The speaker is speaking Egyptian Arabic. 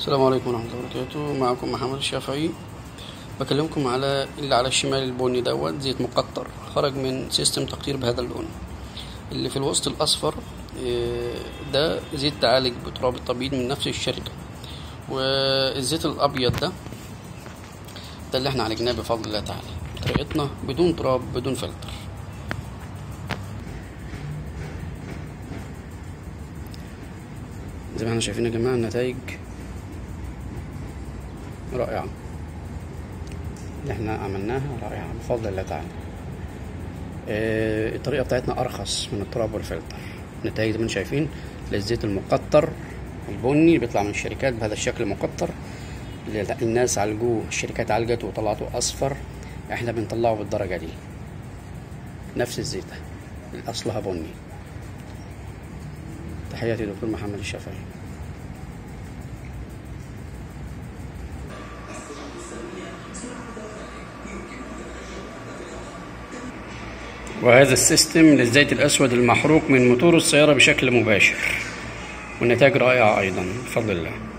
السلام عليكم ورحمة الله وبركاته معكم محمد الشافعي بكلمكم على اللي على الشمال البني دوت زيت مقطر خرج من سيستم تقطير بهذا اللون اللي في الوسط الأصفر آه، ده زيت تعالج بتراب التبييض من نفس الشركة والزيت الأبيض ده ده اللي احنا عالجناه بفضل الله تعالى بطريقتنا بدون تراب بدون فلتر زي ما احنا شايفين يا جماعة النتائج رائعة اللي احنا عملناها رائعة بفضل الله تعالى اه الطريقة بتاعتنا أرخص من التراب والفلتر النتائج زي ما انتم شايفين للزيت المقطر البني اللي بيطلع من الشركات بهذا الشكل مقطر اللي الناس عالجوه الشركات عالجته وطلعته أصفر احنا بنطلعه بالدرجة دي نفس الزيت ده أصلها بني تحياتي دكتور محمد الشافعي وهذا السيستم للزيت الأسود المحروق من موتور السيارة بشكل مباشر والنتائج رائعة أيضا بفضل الله